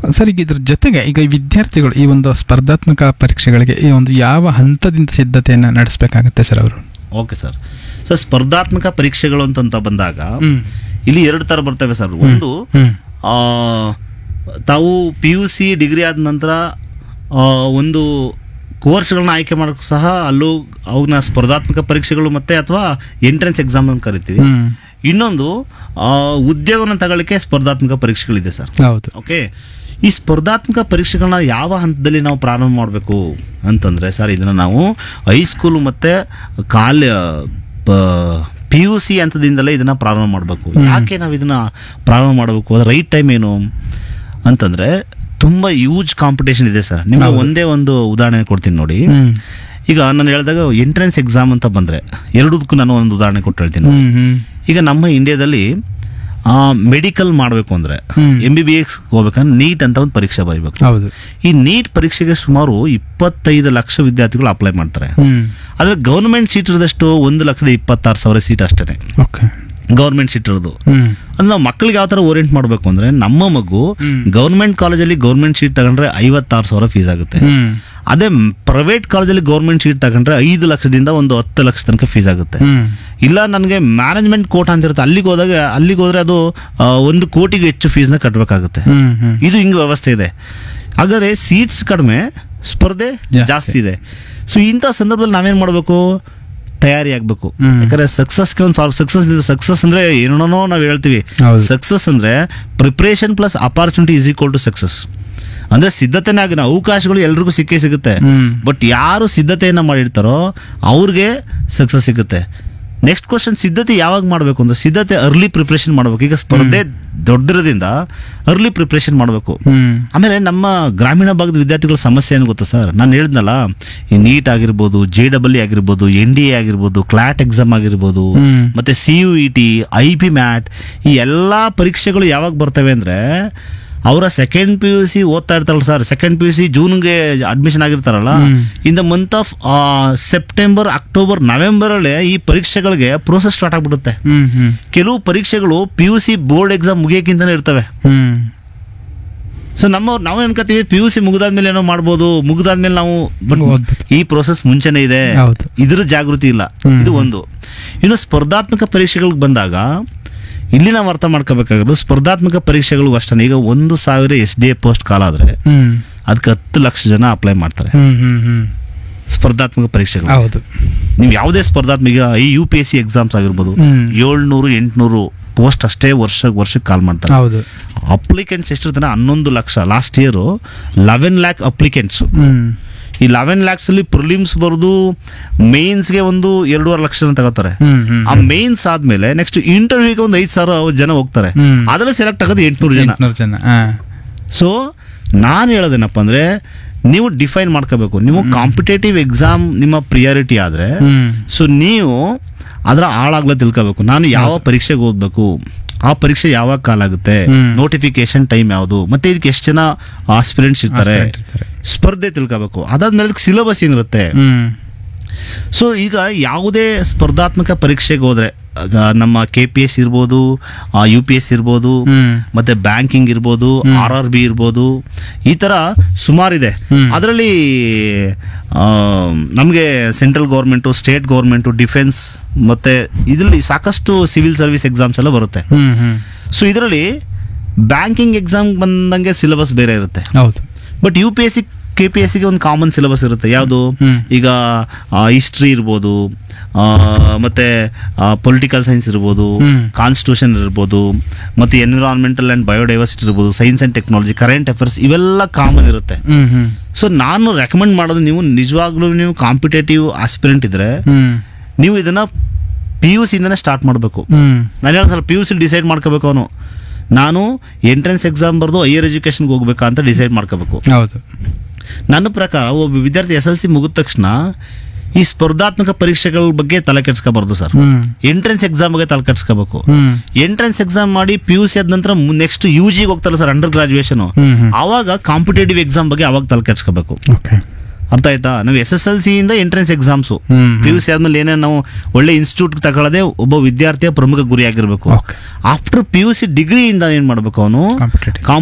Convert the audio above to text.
Sir ಈಗ ಇದ್ರ ಜೊತೆಗೆ ಈಗ ಈ ವಿದ್ಯಾರ್ಥಿಗಳು ಈ ಒಂದು ಸ್ಪರ್ಧಾತ್ಮಕ ಪರೀಕ್ಷೆಗಳಿಗೆ ಈ ಒಂದು ಯಾವ ಹಂತದಿಂದ ಸಿದ್ಧತೆಯನ್ನು ನಡೆಸಬೇಕಾಗುತ್ತೆ ಸರ್ ಅವರು ಓಕೆ ಸರ್ ಸರ್ ಸ್ಪರ್ಧಾತ್ಮಕ ಪರೀಕ್ಷೆಗಳು ಅಂತಂತ ಬಂದಾಗ ಇಲ್ಲಿ ಎರಡು ಥರ ಬರ್ತವೆ ಸರ್ ಒಂದು ಹ್ಮ್ ಆ, ತಾವು ಪಿ ಯು ಸಿ ಡಿಗ್ರಿ ಆದ ನಂತರ ಆ, ಒಂದು ಕೋರ್ಸ್ಗಳನ್ನ ಆಯ್ಕೆ ಮಾಡೋಕ್ಕೂ ಸಹ ಅಲ್ಲೂ ಅವನ್ನ ಸ್ಪರ್ಧಾತ್ಮಕ ಪರೀಕ್ಷೆಗಳು ಮತ್ತೆ ಅಥವಾ ಎಂಟ್ರೆನ್ಸ್ ಎಕ್ಸಾಮ್ ಅಂತ ಕರಿತೀವಿ ಹ್ಮ್ ಇನ್ನೊಂದು ಆ, ಉದ್ಯೋಗವನ್ನು ತಗೊಳ್ಳಿಕ್ಕೆ ಸ್ಪರ್ಧಾತ್ಮಕ ಪರೀಕ್ಷೆಗಳಿದೆ ಸರ್ ಹೌದು ಓಕೆ ಈ ಸ್ಪರ್ಧಾತ್ಮಕ ಪರೀಕ್ಷೆಗಳನ್ನ ಯಾವ ಹಂತದಲ್ಲಿ ನಾವು ಪ್ರಾರಂಭ ಮಾಡಬೇಕು ಅಂತಂದರೆ ಸರ್ ಇದನ್ನು ನಾವು ಹೈಸ್ಕೂಲು ಮತ್ತು ಕಾಲ ಪಿ ಯು ಸಿ ಹಂತದಿಂದಲೇ ಇದನ್ನು ಪ್ರಾರಂಭ ಮಾಡಬೇಕು ಯಾಕೆ ನಾವು ಇದನ್ನು ಪ್ರಾರಂಭ ಮಾಡಬೇಕು ಅದು ರೈಟ್ ಟೈಮ್ ಏನು ಅಂತಂದರೆ ತುಂಬ ಯೂಜ್ ಕಾಂಪಿಟೇಷನ್ ಇದೆ ಸರ್ ನಿಮಗೆ ಒಂದೇ ಒಂದು ಉದಾಹರಣೆ ಕೊಡ್ತೀನಿ ನೋಡಿ ಹ್ಮ್ ಈಗ ನಾನು ಹೇಳಿದಾಗ ಎಂಟ್ರೆನ್ಸ್ ಎಕ್ಸಾಮ್ ಅಂತ ಬಂದರೆ ಎರಡಕ್ಕೂ ನಾನು ಒಂದು ಉದಾಹರಣೆ ಕೊಟ್ಟು ಹೇಳ್ತೀನಿ ಹ್ಮ್ ಹ್ಮ್ ಈಗ ನಮ್ಮ ಇಂಡಿಯಾದಲ್ಲಿ ಮೆಡಿಕಲ್ ಮಾಡಬೇಕು ಅಂದರೆ ಹ್ಮ್. ಎಂ ಬಿ ಬಿ ಎಕ್ಸ್ ಹೋಗ್ಬೇಕಂದ್ರೆ ನೀಟ್ ಅಂತ ಒಂದು ಪರೀಕ್ಷೆ ಬರೀಬೇಕು ಹೌದು ಈ ನೀಟ್ ಪರೀಕ್ಷೆಗೆ ಸುಮಾರು ಇಪ್ಪತ್ತೈದು ಲಕ್ಷ ವಿದ್ಯಾರ್ಥಿಗಳು ಅಪ್ಲೈ ಮಾಡ್ತಾರೆ ಹ್ಮ್ ಆದರೆ ಗೌರ್ಮೆಂಟ್ ಸೀಟ್ ಇರೋದಷ್ಟು ಒಂದು ಲಕ್ಷದ ಇಪ್ಪತ್ತಾರು ಸಾವಿರ ಸೀಟ್ ಅಷ್ಟೇ ಓಕೆ ಗೌರ್ಮೆಂಟ್ ಸೀಟ್ ಇರೋದು ಹ್ಮ್ ಅಂದ್ರೆ ನಾವು ಮಕ್ಕಳಿಗೆ ಯಾವ ಥರ ಓರಿಯೆಂಟ್ ಮಾಡಬೇಕು ಅಂದರೆ ನಮ್ಮ ಮಗು ಹ್ಮ್. ಗೌರ್ಮೆಂಟ್ ಕಾಲೇಜಲ್ಲಿ ಗೌರ್ಮೆಂಟ್ ಸೀಟ್ ತಗೊಂಡ್ರೆ ಐವತ್ತಾರು ಸಾವಿರ ಫೀಸ್ ಆಗುತ್ತೆ ಹ್ಮ್ ಅದೇ ಪ್ರೈವೇಟ್ ಕಾಲೇಜಲ್ಲಿ ಗೌರ್ಮೆಂಟ್ ಸೀಟ್ ತಗೊಂಡ್ರೆ ಐದು ಲಕ್ಷದಿಂದ ಒಂದು ಹತ್ತು ಲಕ್ಷ ತನಕ ಫೀಸ್ ಆಗುತ್ತೆ ಹ್ಮ್ ಇಲ್ಲ ನನಗೆ ಮ್ಯಾನೇಜ್ಮೆಂಟ್ ಕೋಟ ಅಂತ ಇರುತ್ತೆ ಅಲ್ಲಿಗೆ ಹೋದಾಗ ಅಲ್ಲಿಗೆ ಹೋದ್ರೆ ಅದು ಆ, ಒಂದು ಕೋಟಿಗೆ ಹೆಚ್ಚು ಫೀಸ್ನ ಕಟ್ಟಬೇಕಾಗುತ್ತೆ ಹ್ಮ್ ಹ್ಮ್ ಇದು ಹಿಂಗೆ ವ್ಯವಸ್ಥೆ ಇದೆ ಹಾಗಾದ್ರೆ ಸೀಟ್ಸ್ ಕಡಿಮೆ ಸ್ಪರ್ಧೆ ಜಾಸ್ತಿ. ಜಾಸ್ತಿ ಇದೆ ಸೊ ಇಂಥ ಸಂದರ್ಭದಲ್ಲಿ ನಾವೇನು ಮಾಡಬೇಕು ತಯಾರಿ ಆಗಬೇಕು ಹ್ಮ್. ಯಾಕಂದ್ರೆ ಸಕ್ಸಸ್ಗೆ ಒಂದು ಫಾರ್ ಸಕ್ಸಸ್ ಸಕ್ಸಸ್ ಅಂದ್ರೆ ಏನೇನೋ ನಾವು ಹೇಳ್ತೀವಿ ಹೌದು. ಸಕ್ಸಸ್ ಅಂದ್ರೆ preparation plus opportunity is equal to success ಅಂದ್ರೆ ಸಿದ್ಧತೆನೇ ಆಗಿನ ಅವಕಾಶಗಳು ಎಲ್ರಿಗೂ ಸಿಕ್ಕೇ ಸಿಗುತ್ತೆ ಹ್ಮ್. ಬಟ್ ಯಾರು ಸಿದ್ಧತೆಯನ್ನ ಮಾಡಿರ್ತಾರೋ ಅವ್ರಿಗೆ ಸಕ್ಸಸ್ ಸಿಗುತ್ತೆ ನೆಕ್ಸ್ಟ್ ಕ್ವಶನ್ ಸಿದ್ಧತೆ ಯಾವಾಗ ಮಾಡಬೇಕು ಅಂದ್ರೆ ಸಿದ್ಧತೆ ಅರ್ಲಿ ಪ್ರಿಪ್ರೇಷನ್ ಮಾಡಬೇಕು ಈಗ ಸ್ಪರ್ಧೆ ದೊಡ್ಡದ್ರಿಂದ ಅರ್ಲಿ ಪ್ರಿಪ್ರೇಷನ್ ಮಾಡಬೇಕು ಹ್ಮ್ ಆಮೇಲೆ ನಮ್ಮ ಗ್ರಾಮೀಣ ಭಾಗದ ವಿದ್ಯಾರ್ಥಿಗಳ ಸಮಸ್ಯೆ ಏನು ಗೊತ್ತಾ ಸರ್ ನಾನು ಹೇಳಿದ್ನಲ್ಲ ಈ ನೀಟ್ ಆಗಿರ್ಬೋದು ಜೆ ಡಬಲ್ ಆಗಿರ್ಬೋದು ಎನ್ ಡಿ ಎ ಆಗಿರ್ಬೋದು ಕ್ಲಾಟ್ ಎಕ್ಸಾಮ್ ಆಗಿರ್ಬೋದು ಹ್ಮ್. ಮತ್ತೆ C U E T I P MAT ಈ ಎಲ್ಲ ಪರೀಕ್ಷೆಗಳು ಯಾವಾಗ ಬರ್ತವೆ ಅಂದರೆ ಅವರ ಸೆಕೆಂಡ್ ಪಿ ಯು ಸಿ ಓದ್ತಾ ಇರ್ತಾರಲ್ಲ sir second P U C ಜೂನ್ಗೆ ಅಡ್ಮಿಷನ್ ಆಗಿರ್ತಾರಲ್ಲ ಹ್ಮ್. In the month of September October ನವೆಂಬರಲ್ಲೇ ಈ ಪರೀಕ್ಷೆಗಳಿಗೆ ಪ್ರೋಸೆಸ್ ಸ್ಟಾರ್ಟ್ ಆಗ್ಬಿಡುತ್ತೆ ಹ್ಮ್ ಹ್ಮ್ ಕೆಲವು ಪರೀಕ್ಷೆಗಳು P U C board exam ಮುಗಿಯೋಕ್ಕಿಂತಲೇ ಇರ್ತವೆ ಹ್ಮ್ ಸೊ ನಮ್ಮ ನಾವು ಅನ್ಕೋತೀವಿ ಪಿ ಯು ಸಿ ಮುಗಿದಾದ್ಮೇಲೆ ಏನೋ ಮಾಡ್ಬೋದು ಮುಗಿದಾದ್ಮೇಲೆ ನಾವು ಬಟ್ ಓದ್ಬೇಕು. ಈ ಪ್ರೋಸೆಸ್ ಮುಂಚೆನೇ ಇದೆ ಹೌದು. ಇದ್ರ ಜಾಗೃತಿ ಇಲ್ಲ ಹ್ಮ್. ಇದು ಒಂದು ಇನ್ನು ಸ್ಪರ್ಧಾತ್ಮಕ ಪರೀಕ್ಷೆಗಳಿಗೆ ಬಂದಾಗ ಇಲ್ಲಿ ನಾವು ಅರ್ಥ ಮಾಡ್ಕೋಬೇಕಾಗಿರೋದು ಸ್ಪರ್ಧಾತ್ಮಕ ಪರೀಕ್ಷೆಗಳು ಅಷ್ಟೇ ಈಗ ಒಂದು ಸಾವಿರ ಎಸ್ ಡಿ ಎ ಪೋಸ್ಟ್ ಕಾಲ ಆದರೆ ಹ್ಮ್ ಅದಕ್ಕೆ ಹತ್ತು ಲಕ್ಷ ಜನ ಅಪ್ಲೈ ಮಾಡ್ತಾರೆ ಹ್ಮ್ ಹ್ಮ್ ಹ್ಮ್ ಸ್ಪರ್ಧಾತ್ಮಕ ಪರೀಕ್ಷೆಗಳು ಹೌದು ನೀವು ಯಾವುದೇ ಸ್ಪರ್ಧಾತ್ಮಕ ಈಗ ಈ U P S C exams ಆಗಿರ್ಬೋದು ಹ್ಮ್. ಏಳ್ನೂರು ಎಂಟುನೂರು ಪೋಸ್ಟ್ ಅಷ್ಟೇ ವರ್ಷ ವರ್ಷಕ್ಕೆ ಕಾಲ್ ಮಾಡ್ತಾರೆ ಹೌದು ಅಪ್ಲಿಕೆಂಟ್ಸ್ ಎಷ್ಟಿರ್ತಾನೆ ಹನ್ನೊಂದು ಲಕ್ಷ last year eleven lakh applicants ಹ್ಮ್ ಈ ಲೆವೆನ್ ಲ್ಯಾಕ್ಸ್ ಅಲ್ಲಿ ಪ್ರಿಲಿಮ್ಸ್ ಬರೆದು ಮೇನ್ಸ್ಗೆ ಒಂದು ಎರಡೂವರೆ ಲಕ್ಷ ಜನ ತಗೋತಾರೆ ಹ್ಮ್ ಹ್ಮ್ ಆ ಮೇನ್ಸ್ ಆದ್ಮೇಲೆ ನೆಕ್ಸ್ಟ್ ಇಂಟರ್ವ್ಯೂಗೆ ಒಂದು ಐದು ಸಾವಿರ ಜನ ಹೋಗ್ತಾರೆ ಹ್ಮ್. ಅದರಲ್ಲಿ ಸೆಲೆಕ್ಟ್ ಆಗೋದು ಎಂಟ್ನೂರು ಜನ ಎಂಟ್ನೂರು ಜನ ಹಾ ಸೊ ನಾನು ಹೇಳೋದೇನಪ್ಪ ಅಂದ್ರೆ ನೀವು ಡಿಫೈನ್ ಮಾಡ್ಕೋಬೇಕು ನೀವು ಕಾಂಪಿಟೇಟಿವ್ ಎಕ್ಸಾಮ್ ನಿಮ್ಮ ಪ್ರಿಯಾರಿಟಿ ಆದ್ರೆ ಹ್ಮ್ ಸೊ ನೀವು ಅದರ ಆಳಾಗ್ಲ ತಿಳ್ಕೋಬೇಕು ನಾನು ಯಾವ ಪರೀಕ್ಷೆಗೆ ಓದಬೇಕು ಆ ಪರೀಕ್ಷೆ ಯಾವಾಗ ಕಾಲಾಗುತ್ತೆ ಹ್ಮ್. ನೋಟಿಫಿಕೇಶನ್ ಟೈಮ್ ಯಾವುದು ಮತ್ತೆ ಇದಕ್ಕೆ ಎಷ್ಟು ಜನ ಆಸ್ಪಿರೆಂಟ್ಸ್ ಇರ್ತಾರೆ Aspirant ಇರ್ತಾರೆ. ಸ್ಪರ್ಧೆ ತಿಳ್ಕೋಬೇಕು ಅದಾದ್ಮೇಲೆ ಸಿಲೆಬಸ್ ಏನಿರುತ್ತೆ ಹ್ಮ್ ಸೊ ಈಗ ಯಾವುದೇ ಸ್ಪರ್ಧಾತ್ಮಕ ಪರೀಕ್ಷೆಗೆ ಹೋದ್ರೆ ಆಗ ನಮ್ಮ ಕೆ ಪಿ ಎಸ್ ಇರ್ಬೋದು ಯು ಪಿ ಎಸ್ ಇರ್ಬೋದು ಹ್ಮ್ ಮತ್ತೆ ಬ್ಯಾಂಕಿಂಗ್ ಇರ್ಬೋದು ಆರ್ ಆರ್ ಬಿ ಇರ್ಬೋದು ಈ ಥರ ಸುಮಾರಿದೆ ಹ್ಮ್. ಅದರಲ್ಲಿ ನಮಗೆ central government state government defence ಮತ್ತೆ ಇದರಲ್ಲಿ ಸಾಕಷ್ಟು ಸಿವಿಲ್ ಸರ್ವಿಸ್ ಎಕ್ಸಾಮ್ಸ್ ಎಲ್ಲ ಬರುತ್ತೆ ಹ್ಮ್ ಹ್ಮ್ ಸೊ ಇದರಲ್ಲಿ ಬ್ಯಾಂಕಿಂಗ್ ಎಕ್ಸಾಮ್ ಬಂದಂಗೆ ಸಿಲೆಬಸ್ ಬೇರೆ ಇರುತ್ತೆ ಹೌದು but U P S C K P S ಸಿಗೆ ಒಂದು ಕಾಮನ್ ಸಿಲೆಬಸ್ ಇರುತ್ತೆ ಯಾವುದು ಹ್ಮ್. ಈಗ ಹಿಸ್ಟ್ರಿ ಇರ್ಬೋದು ಆ, ಮತ್ತೆ ಪೊಲಿಟಿಕಲ್ ಸೈನ್ಸ್ ಇರ್ಬೋದು ಹ್ಮ್. ಕಾನ್ಸ್ಟಿಟ್ಯೂಷನ್ ಇರ್ಬೋದು ಮತ್ತೆ ಎನ್ವಿರಾನ್ಮೆಂಟಲ್ ಆ್ಯಂಡ್ ಬಯೋಡೈವರ್ಸಿಟಿ ಇರ್ಬೋದು science and technology current affairs ಇವೆಲ್ಲ ಕಾಮನ್ ಇರುತ್ತೆ ಹ್ಮ್ ಹ್ಮ್ ಸೊ ನಾನು ರೆಕಮೆಂಡ್ ಮಾಡೋದು ನೀವು ನಿಜವಾಗ್ಲೂ ನೀವು ಕಾಂಪಿಟೇಟಿವ್ ಆಸ್ಪಿರೆಂಟ್ ಇದ್ರೆ ಹ್ಮ್ ನೀವು ಇದನ್ನ ಪಿ ಯು ಸಿಯಿಂದನೇ ಸ್ಟಾರ್ಟ್ ಮಾಡಬೇಕು ಹ್ಮ್ ನಾನು ಹೇಳೋದು ಸಲ ಪಿ ಯು ಸಿಲಿ ಡಿಸೈಡ್ ಮಾಡ್ಕೋಬೇಕು ಅವನು ನಾನು ಎಂಟ್ರೆನ್ಸ್ ಎಕ್ಸಾಮ್ ಬರೆದು ಹೈಯರ್ ಎಜುಕೇಷನ್ಗೆ ಹೋಗ್ಬೇಕಾ ಅಂತ ಡಿಸೈಡ್ ಮಾಡ್ಕೋಬೇಕು ಹೌದು ನನ್ನ ಪ್ರಕಾರ ಒಬ್ಬ ವಿದ್ಯಾರ್ಥಿ ಎಸ್ ಎಲ್ ಸಿ ಮುಗಿದ ತಕ್ಷಣ ಈ ಸ್ಪರ್ಧಾತ್ಮಕ ಪರೀಕ್ಷೆಗಳ ಬಗ್ಗೆ ತಲೆ ಕೆಡ್ಸ್ಕೋಬಾರ್ದು ಸರ್ ಹ್ಮ್ ಎಂಟ್ರೆನ್ಸ್ ಎಕ್ಸಾಮ್ ಬಗ್ಗೆ ತಲೆ ಕೆಡ್ಸ್ಕೋಬೇಕು ಹ್ಮ್ ಎಂಟ್ರೆನ್ಸ್ ಎಕ್ಸಾಮ್ ಮಾಡಿ ಪಿ ಯು ಸಿ ಆದ ನಂತರ ನೆಕ್ಸ್ಟ್ ಯು ಜಿಗೆ ಹೋಗ್ತಾರಲ್ಲ ಸರ್ ಅಂಡರ್ ಗ್ರಾಜುಯೇಷನ್ ಹ್ಮ್ ಹ್ಮ್ ಆವಾಗ ಕಾಂಪಿಟೇಟಿವ್ ಎಕ್ಸಾಮ್ ಬಗ್ಗೆ ಅವಾಗ ತಲೆ ಕೆಡ್ಸ್ಕೋಬೇಕು ಓಕೆ ಅರ್ಥ ಆಯ್ತಾ ನಾವು ಎಸ್ ಎಸ್ ಎಲ್ ಸಿ ಇಂದ ಎಂಟ್ರೆನ್ಸ್ ಎಕ್ಸಾಮ್ಸು ಹ್ಮ್ ಪಿ ಯು ಸಿ ಆದ್ಮೇಲೆ ಏನೇ ನಾವು ಒಳ್ಳೆ ಇನ್ಸ್ಟಿಟ್ಯೂಟ್ ತಗೊಳ್ಳೋದೇ ಒಬ್ಬ ವಿದ್ಯಾರ್ಥಿಯ ಪ್ರಮುಖ ಗುರಿ ಆಗಿರ್ಬೇಕು okay after P U C ಡಿಗ್ರಿಯಿಂದ ಏನ್ ಮಾಡ್ಬೇಕು ಅವನು ಕಾಂಪಿಟೇಟಿವ್